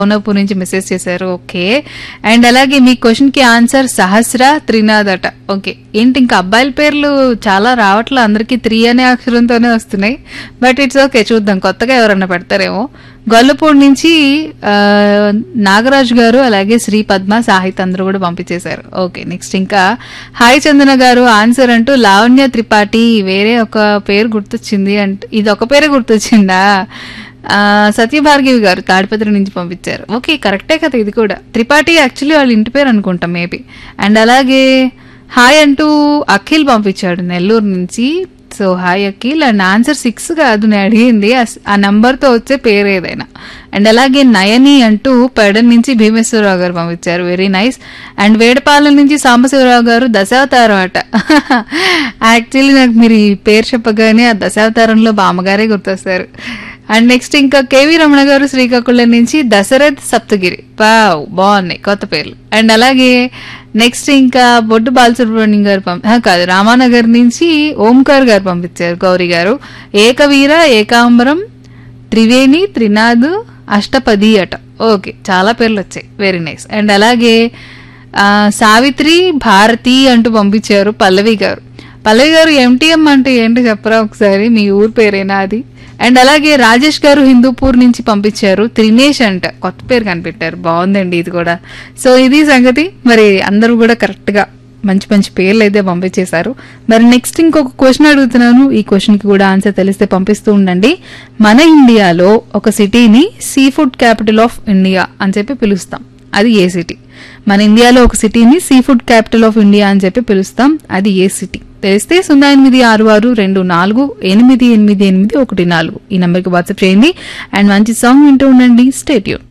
కోనపూర్ నుంచి మెసేజ్ చేశారు okay and అలాగే మీ క్వశ్చన్ కి ఆన్సర్ సహస్ర త్రినాథ్ అట ఓకే ఏంటి ఇంకా అబ్బాయిల పేర్లు చాలా రావట్లే అందరికి త్రీ అనే అక్షరంతోనే వస్తున్నాయి బట్ ఇట్స్ ఓకే చూద్దాం కొత్తగా ఎవరన్నా పెడతారేమో గొల్లపూడి నుంచి ఆ, నాగరాజు గారు అలాగే శ్రీ పద్మ సాహిత్ అందరూ కూడా పంపించేశారు ఓకే నెక్స్ట్ ఇంకా హాయ్ చందన గారు ఆన్సర్ అంటూ లావణ్య త్రిపాఠి వేరే ఒక పేరు గుర్తొచ్చింది అంటే ఇది ఒక పేరే గుర్తొచ్చిందా ఆ, సత్యభార్గవి గారు తాడిపత్రి నుంచి పంపించారు ఓకే కరెక్టే కదా ఇది కూడా త్రిపాఠి యాక్చువల్లీ వాళ్ళ ఇంటి పేరు అనుకుంటాం మేబీ అండ్ అలాగే హాయ్ అంటూ అఖిల్ పంపించాడు నెల్లూరు నుంచి so hi Akhil and answer six కాదు నేను అడిగింది ఆ- ఆ నంబర్తో వచ్చే పేరు ఏదైనా అండ్ అలాగే నయని అంటూ పెడన్ నుంచి భీమేశ్వరరావు గారు పంపించారు వెరీ నైస్ అండ్ వేడపాలెం నుంచి సాంబశివరావు గారు దశావతారం అట యాక్చువల్లీ నాకు మీరు ఈ పేరు చెప్పగానే ఆ దశావతారంలో బామ్మగారే గుర్తొస్తారు అండ్ నెక్స్ట్ ఇంకా కేవీ రమణ గారు శ్రీకాకుళం నుంచి దశరథ్ సప్తగిరి వావ్ బాగున్నాయి కొత్త పేర్లు అండ్ అలాగే నెక్స్ట్ ఇంకా బొడ్డు బాలసుబ్రహ్మణ్యం గారు పంప ఆ, కాదు రామానగర్ నుంచి ఓంకార్ గారు పంపించారు గౌరీ గారు ఏకవీర ఏకాంబరం త్రివేణి త్రినాథ్ అష్టపది అట ఓకే చాలా పేర్లు వచ్చాయి వెరీ నైస్ అండ్ అలాగే ఆ, సావిత్రి భారతి అంటూ పంపించారు పల్లవి గారు పల్లవి గారు ఎంటీఎం అంటే ఏంటో చెప్పరా ఒకసారి మీ ఊరు పేరేనా అది అండ్ అలాగే రాజేష్ గారు హిందూపూర్ నుంచి పంపించారు త్రినేష్ అంట కొత్త పేరు కనిపెట్టారు బాగుందండి ఇది కూడా సో ఇది సంగతి మరి అందరూ కూడా కరెక్ట్ గా మంచి మంచి పేర్లు అయితే పంపించేశారు మరి నెక్స్ట్ ఇంకొక క్వశ్చన్ అడుగుతున్నాను ఈ క్వశ్చన్ కి కూడా ఆన్సర్ తెలిస్తే పంపిస్తూ ఉండండి మన ఇండియాలో ఒక సిటీని seafood capital of India అని చెప్పి పిలుస్తాం అది ఏ సిటీ మన ఇండియాలో ఒక సిటీని seafood capital of India అని చెప్పి పిలుస్తాం అది ఏ సిటీ తెలిస్తే సున్నా ఎనిమిది ఆరు ఆరు రెండు నాలుగు ఎనిమిది ఎనిమిది ఎనిమిది ఒకటి నాలుగు ఈ నెంబర్కి వాట్సాప్ చేయండి అండ్ మంచి సాంగ్ వింటూ ఉండండి స్టేట్యూన్